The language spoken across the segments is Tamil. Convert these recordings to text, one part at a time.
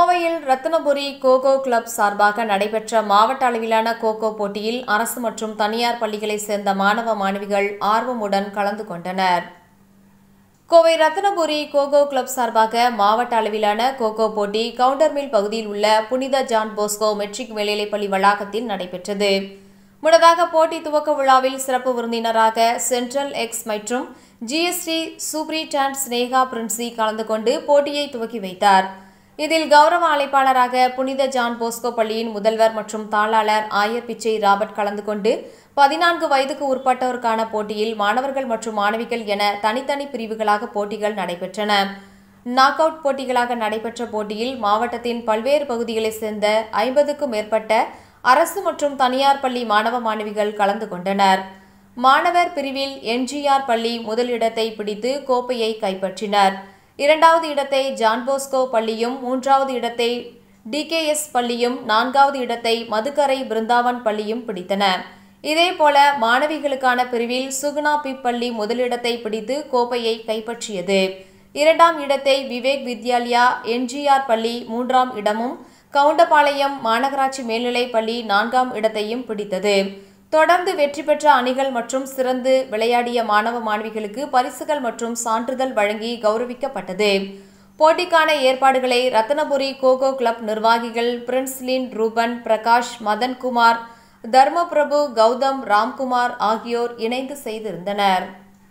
கோவையில் ரத்தினபுரி கோகோ கிளப் சார்பாக நடைபெற்ற மாவட்ட அளவிலான கோகோ போட்டியில் அரசு மற்றும் தனியார் பள்ளிகளைச் சேர்ந்த மாணவ மாணவிகள் ஆர்வமுடன் கலந்து கொண்டனர் கோவை ரத்தினபுரி கோகோ கிளப் சார்பாக மாவட்ட அளவிலான கோகோ போட்டி கவுண்டர்மில் பகுதியில் உள்ள புனித ஜான் போஸ்கோ மெட்ரிக் மேல்நிலைப்பள்ளி வளாகத்தில் நடைபெற்றது முன்னதாக போட்டி துவக்க விழாவில் சிறப்பு விருந்தினராக சென்ட்ரல் எக்ஸ் மற்றும் ஜிஎஸ்டி சூப்ரிடாண்ட் ஸ்னேகா பிரின்சி கலந்து கொண்டு போட்டியை துவக்கி வைத்தார் இதில் கௌரவ அழைப்பாளராக புனித ஜான் போஸ்கோ பள்ளியின் முதல்வர் மற்றும் தாளாளர் ஆயர் பிச்சை ராபர்ட் கலந்து கொண்டு பதினான்கு வயதுக்கு உட்பட்டோருக்கான போட்டியில் மாணவர்கள் மற்றும் மாணவிகள் என தனித்தனி பிரிவுகளாக போட்டிகள் நடைபெற்றன நாக் அவுட் போட்டிகளாக நடைபெற்ற போட்டியில் மாவட்டத்தின் பல்வேறு பகுதிகளைச் சேர்ந்த ஐம்பதுக்கும் மேற்பட்ட அரசு மற்றும் தனியார் பள்ளி மாணவ மாணவிகள் கலந்து கொண்டனர் மாணவர் பிரிவில் என்ஜிஆர் பள்ளி முதலிடத்தை பிடித்து கோப்பையை கைப்பற்றினர் இரண்டாவது இடத்தை ஜான்போஸ்கோ பள்ளியும் மூன்றாவது இடத்தை டிகேஎஸ் பள்ளியும் நான்காவது இடத்தை மதுக்கரை பிருந்தாவன் பள்ளியும் பிடித்தன இதேபோல மாணவிகளுக்கான பிரிவில் சுகுணா பிப் பள்ளி முதலிடத்தை பிடித்து கோப்பையை கைப்பற்றியது இரண்டாம் இடத்தை விவேக் வித்யாலயா என்ஜிஆர் பள்ளி மூன்றாம் இடமும் கவுண்டபாளையம் மாநகராட்சி மேல்நிலைப் பள்ளி நான்காம் இடத்தையும் பிடித்தது தொடர்ந்து வெற்றி பெற்ற அணிகள் மற்றும் சிறந்து விளையாடிய மாணவ மாணவிகளுக்கு பரிசுகள் மற்றும் சான்றிதழ் வழங்கி கௌரவிக்கப்பட்டது போட்டிக்கான ஏற்பாடுகளை ரத்தனபுரி கோகோ கிளப் நிர்வாகிகள் பிரின்ஸ்லின் ரூபன் பிரகாஷ் மதன்குமார் தர்மபிரபு கௌதம் ராம்குமார் ஆகியோர் இணைந்து செய்திருந்தனர்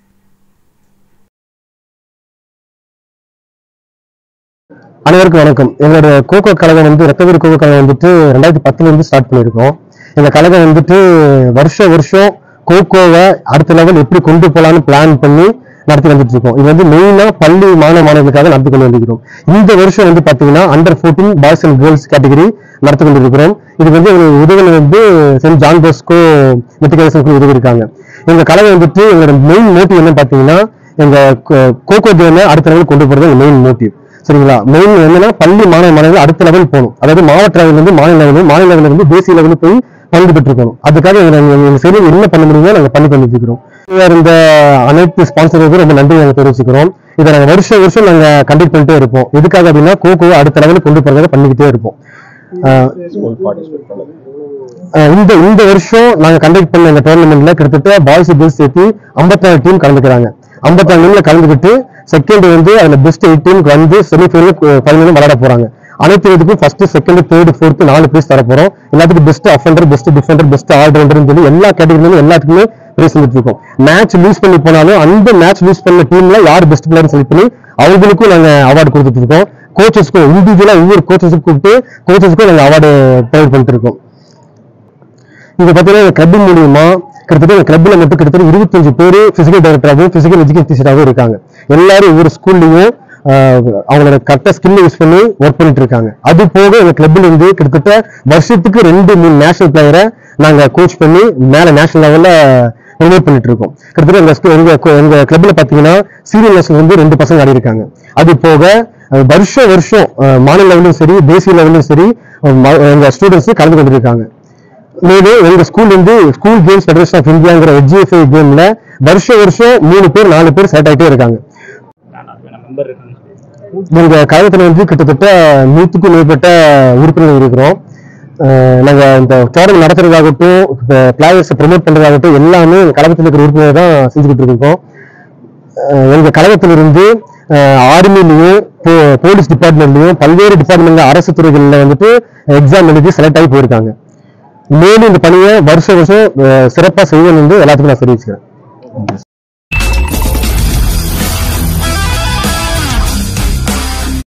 அனைவருக்கும் வணக்கம் எங்களோட கோகோ கழகம் வந்து ரத்தவீர் கோகோ கழகம் வந்துட்டு ரெண்டாயிரத்தி பத்துல இருந்து ஸ்டார்ட் பண்ணியிருக்கோம் இந்த கழகம் வந்துட்டு வருஷம் வருஷம் கோகோவை அடுத்த லெவல் எப்படி கொண்டு போலாம்னு பிளான் பண்ணி நடத்தி வந்துட்டு இருக்கோம் இது வந்து மெயினா பள்ளி மாணவ மாணவர்களுக்காக நடத்தி கொண்டு வந்திருக்கிறோம் இந்த வருஷம் வந்து பாத்தீங்கன்னா under 14 boys and girls category நடத்தி கொண்டிருக்கிறோம் இது வந்து ஒரு உதவிகள் வந்து சென்ட் ஜான் போஸ்கோ மெட்ரிகுலேஷன் உதவி இருக்காங்க எங்க கழகம் வந்துட்டு எங்களோட மெயின் மோட்டிவ் என்ன பாத்தீங்கன்னா எங்க கோ- கோகோ கேமை அடுத்த லெவல் கொண்டு போறது எங்க மெயின் மோட்டிவ் சரிங்களா மெயின் என்னன்னா பள்ளி மாணவ மாணவர்கள் அடுத்த லெவல் போகணும் அதாவது மாவட்ட லெவல் இருந்து மாநில லெவல் மாநில லெவல் இருந்து தேசிய லெவலில் போய் பங்கு பெற்றுக்கணும் அதுக்காக எங்க எங்க- எங்க சைடு என்ன பண்ண முடியுமோ நாங்க பண்ணி பண்ணிட்டு இருக்கிறோம் இந்த அனைத்து ஸ்பான்சர்களுக்கும் ரொம்ப நன்றி நாங்க தெரிவிச்சுக்கிறோம் இதை நாங்க வருஷம் வருஷம் நாங்க கண்டக்ட் பண்ணிட்டே இருப்போம் எதுக்காக அப்படின்னா கோகோ அடுத்த லெவலுக்கு கொண்டு போறதை பண்ணிக்கிட்டே இருப்போம் ஆஹ் ஆஹ் இந்த இந்த வருஷம் நாங்க கண்டக்ட் பண்ண இந்த டோர்னமெண்ட்ல கிட்டத்தட்ட பாய்ஸ் கேர்ள்ஸ் சேர்த்து 54 டீம் கலந்துக்கிறாங்க 54 டீம்ல கலந்துக்கிட்டு செகண்ட் வந்து அதுல பெஸ்ட் எயிட் டீமுக்கு வந்து செமிஃபைனல் ஃபைனலும் விளையாட போறாங்க அனைத்து இதுக்கும் ஃபர்ஸ்ட் செகண்ட் தேர்ட் ஃபோர்த் நாலு பிரைஸ் தர போறோம் எல்லாத்துக்கும் best offender best defender best ஆல்ரவுண்டர்னு சொல்லி எல்லா கேட்டகரியிலும் எல்லாத்துக்குமே பிரைஸ் வந்துட்டு இருக்கோம் மேட்ச் லூஸ் பண்ணி போனாலும் அந்த மேட்ச் லூஸ் பண்ண டீம்ல யார் பெஸ்ட் பிளேயர் செலக்ட் பண்ணி அவங்களுக்கும் நாங்க அவார்டு கொடுத்துட்டு இருக்கோம் கோச்சஸ்க்கும் இண்டிவிஜுவலா ஒவ்வொரு கோச்சஸுக்கும் கூப்பிட்டு கோச்சஸ்க்கும் நாங்க அவார்டு ப்ரொவைட் பண்ணிட்டு இருக்கோம் இது பார்த்தீங்கன்னா கிளப் மூலியமா கிட்டத்தட்ட இந்த கிளப்ல மட்டும் கிட்டத்தட்ட இருபத்தஞ்சு பேர் பிசிக்கல் டைரக்டராகவும் பிசிக்கல் எஜுகேஷன் டீச்சராகவும் இருக்காங்க எல்லாரும் ஒவ்வொரு ஸ்கூல்லையும் அவங்களோட கரெக்டாக ஸ்கில் யூஸ் பண்ணி ஒர்க் பண்ணிட்டு இருக்காங்க அது போக எங்க கிளப்ல இருந்து கிட்டத்தட்ட வருஷத்துக்கு ரெண்டு மூணு நேஷனல் பிளேயரை நாங்க கோச் பண்ணி மேல நேஷனல் லெவல்ல ப்ரொமோட் பண்ணிட்டு இருக்கோம் கிட்டத்தட்ட எங்க ஸ்கூ- எங்க கு- எங்க கிளப்ல பாத்தீங்கன்னா சீனியர் நேஷனல் வந்து ரெண்டு பசங்க ஆடி இருக்காங்க அது போக அஹ், வருஷம் வருஷம் அஹ், மாநில லெவலும் சரி தேசிய லெவலும் சரி அஹ், ம- எங்க ஸ்டூடெண்ட்ஸ் கலந்து கொண்டிருக்காங்க மேலும் எங்க ஸ்கூல் வந்து ஸ்கூல் கேம்ஸ் ஃபெடரேஷன் ஆஃப் இந்தியாங்கிற ஹெச்எஃப்ஐ கேம்ல வருஷம் வருஷம் மூணு பேர் நாலு பேர் செலக்ட் ஆயிட்டே இருக்காங்க மெம்பர் இருக்காங்க எங்க கழகத்துல வந்து கிட்டத்தட்ட நூற்றுக்கும் மேற்பட்ட உறுப்பினர்கள் இருக்கிறோம் அஹ் நாங்க இந்த டோர்னமெண்ட் நடத்துறதாகட்டும் பிளேயர்ஸை ப்ரொமோட் பண்றதாகட்டும் எல்லாமே எங்க கழகத்தில் இருக்கிற உறுப்பினர் தான் செஞ்சுக்கிட்டு இருக்கோம் அஹ் எங்க கழகத்திலிருந்து ஆர்மிலையும் போலீஸ் டிபார்ட்மெண்ட்லயும் பல்வேறு டிபார்ட்மெண்ட்ல அரசு துறைகள்ல வந்துட்டு எக்ஸாம் எழுதி செலக்ட் ஆகி போயிருக்காங்க மேலும் இந்த பணியை வருஷம் வருஷம் அஹ் சிறப்பா செய்வேன் என்று எல்லாத்துக்கும் நான் தெரிவிச்சுக்கிறேன்